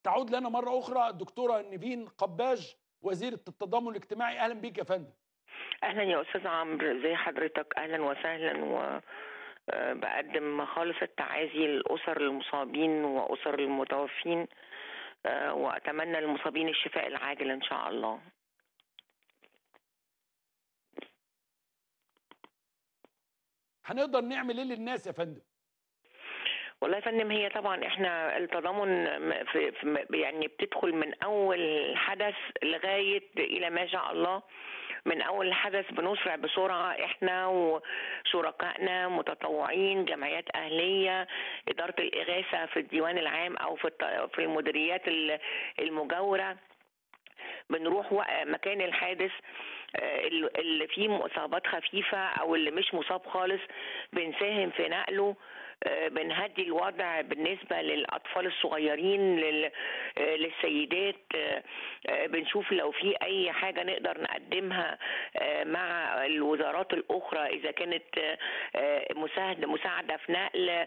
تعود لنا مره اخرى الدكتوره نيفين قباج وزيره التضامن الاجتماعي اهلا بيك يا فندم اهلا يا استاذ عمرو زي حضرتك اهلا وسهلا و آه، بقدم خالص التعازي للاسر المصابين واسر المتوفين آه، واتمنى للمصابين الشفاء العاجل ان شاء الله هنقدر نعمل ايه للناس يا فندم والله يا فندم هي طبعا احنا التضامن في, في يعني بتدخل من اول حدث لغايه الى ما شاء الله من اول حدث بنسرع بسرعه احنا وشركائنا متطوعين جمعيات اهليه اداره الاغاثه في الديوان العام او في في المديريات المجاوره بنروح مكان الحادث آه، اللي فيه اصابات خفيفه او اللي مش مصاب خالص بنساهم في نقله آه، بنهدي الوضع بالنسبة للأطفال الصغيرين آه، للسيدات آه، بنشوف لو في أي حاجة نقدر نقدمها مع الوزارات الأخرى إذا كانت مساعدة مساعدة في نقل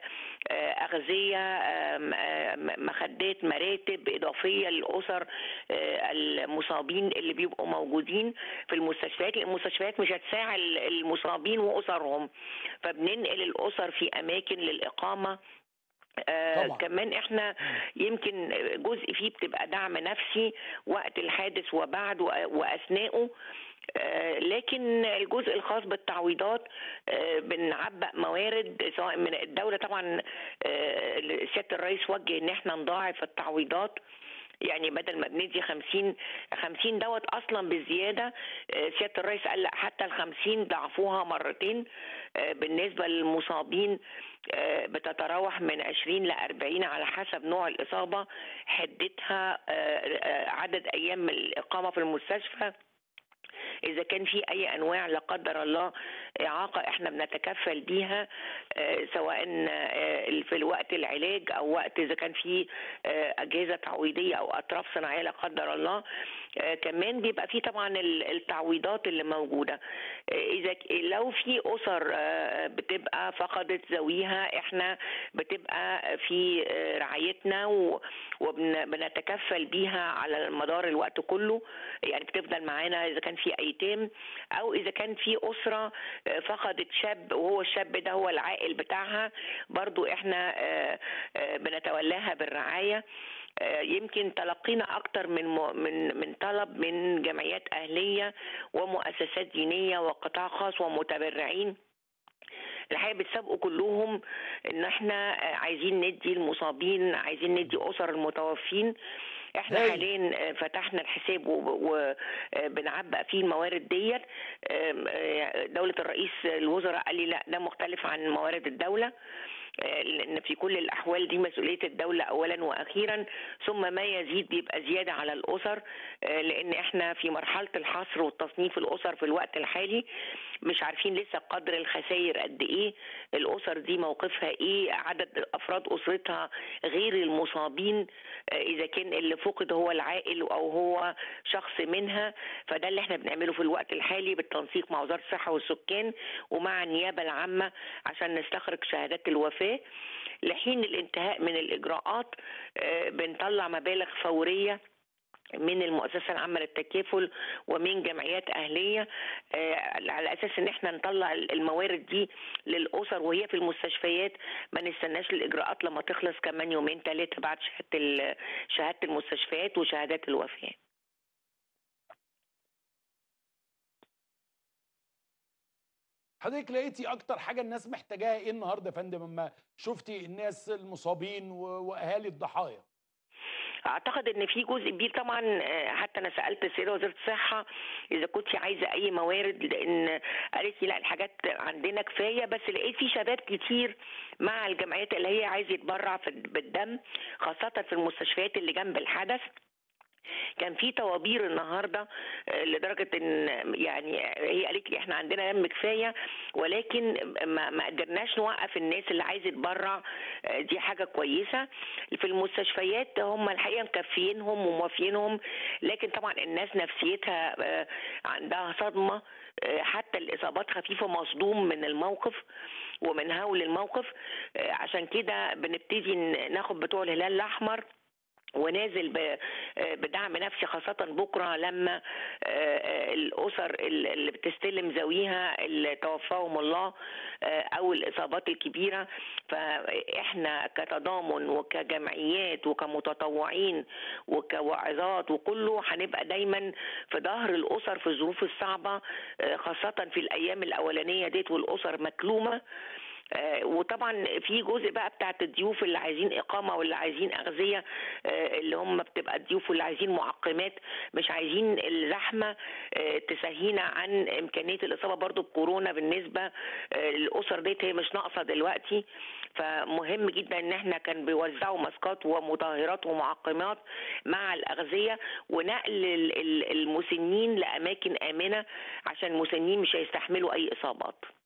أغذية مخدات مراتب إضافية للأسر المصابين اللي بيبقوا موجودين في المستشفيات المستشفيات مش هتساعد المصابين وأسرهم فبننقل الأسر في أماكن لل الاقامه آه طبعا. كمان احنا يمكن جزء فيه بتبقى دعم نفسي وقت الحادث وبعد واثناءه آه لكن الجزء الخاص بالتعويضات آه بنعبأ موارد سواء من الدولة طبعا آه سيادة الرئيس وجه ان احنا نضاعف التعويضات يعني بدل ما بندي 50 50 دوت اصلا بزياده آه، سياده الرئيس قال لا حتى ال 50 ضعفوها مرتين آه، بالنسبه للمصابين آه، بتتراوح من 20 ل 40 على حسب نوع الاصابه حدتها عدد ايام الاقامه في المستشفى اذا كان في اي انواع لا قدر الله اعاقه احنا بنتكفل بيها آه، سواء آه، في الوقت العلاج او وقت اذا كان في آه، اجهزه تعويضيه او اطراف صناعيه لا قدر الله كمان بيبقى في طبعا التعويضات اللي موجوده اذا لو في اسر بتبقى فقدت ذويها احنا بتبقى في رعايتنا وبنتكفل بيها على مدار الوقت كله يعني بتفضل معانا اذا كان في ايتام او اذا كان في اسره آه، فقدت شاب وهو الشاب ده هو العائل بتاعها برضو احنا آه، آه، بنتولاها بالرعايه يمكن تلقينا اكتر من من من طلب من جمعيات اهليه ومؤسسات دينيه وقطاع خاص ومتبرعين الحقيقه بتسابقوا كلهم ان احنا عايزين ندي المصابين عايزين ندي اسر المتوفين احنا هي. حاليا آه، فتحنا الحساب وبنعبأ فيه الموارد ديت آه، دولة الرئيس الوزراء قال لي لا ده مختلف عن موارد الدولة آه، لان في كل الاحوال دي مسؤوليه الدوله اولا واخيرا ثم ما يزيد بيبقى زياده على الاسر لان احنا في مرحله الحصر والتصنيف الاسر في الوقت الحالي مش عارفين لسه قدر الخسائر قد ايه الاسر دي موقفها ايه عدد افراد اسرتها غير المصابين اذا كان اللي فقد هو العائل او هو شخص منها فده اللي احنا بنعمله في الوقت الحالي بالتنسيق مع وزاره الصحه والسكان ومع النيابه العامه عشان نستخرج شهادات الوفاه لحين الانتهاء من الاجراءات آه، بنطلع مبالغ فوريه من المؤسسه العامه للتكافل ومن جمعيات اهليه آه، على اساس ان احنا نطلع الموارد دي للاسر وهي في المستشفيات ما نستناش الاجراءات لما تخلص كمان يومين ثلاثه بعد شهاده شهاده المستشفيات وشهادات الوفاه حضرتك لقيتي اكتر حاجه الناس محتاجاها ايه النهارده يا فندم اما شفتي الناس المصابين واهالي الضحايا اعتقد ان في جزء كبير طبعا آه، حتى انا سالت السيده وزيره الصحه اذا كنت عايزه اي موارد لان قالت لي لا الحاجات عندنا كفايه بس لقيت في شباب كتير مع الجمعيات اللي هي عايزه يتبرع بالدم خاصه في المستشفيات اللي جنب الحدث كان في طوابير النهارده آه، لدرجه ان يعني هي قالت لي احنا عندنا دم كفايه ولكن ما, ما قدرناش نوقف الناس اللي عايزه تبرع آه، دي حاجه كويسه في المستشفيات هم الحقيقه مكفيينهم وموافيينهم لكن طبعا الناس نفسيتها آه، عندها صدمه حتى الاصابات خفيفه مصدوم من الموقف ومن هول الموقف عشان كده بنبتدي ناخد بتوع الهلال الاحمر ونازل ب- بدعم نفسي خاصة بكرة لما آه، الأسر اللي بتستلم ذويها اللي توفاهم الله آه، أو الإصابات الكبيرة فإحنا كتضامن وكجمعيات وكمتطوعين وكواعظات وكله هنبقى دايما في ظهر الأسر في الظروف الصعبة آه، خاصة في الأيام الأولانية ديت والأسر مكلومة آه، وطبعا في جزء بقى بتاعت الضيوف اللي عايزين اقامه واللي عايزين اغذيه آه، اللي هم بتبقى الضيوف واللي عايزين معقمات مش عايزين الزحمه آه، تسهينا عن امكانيه الاصابه برضو بكورونا بالنسبه آه، للاسر ديت هي مش ناقصه دلوقتي فمهم جدا ان احنا كان بيوزعوا ماسكات ومطهرات ومعقمات مع الاغذيه ونقل ال- ال- المسنين لاماكن امنه عشان المسنين مش هيستحملوا اي اصابات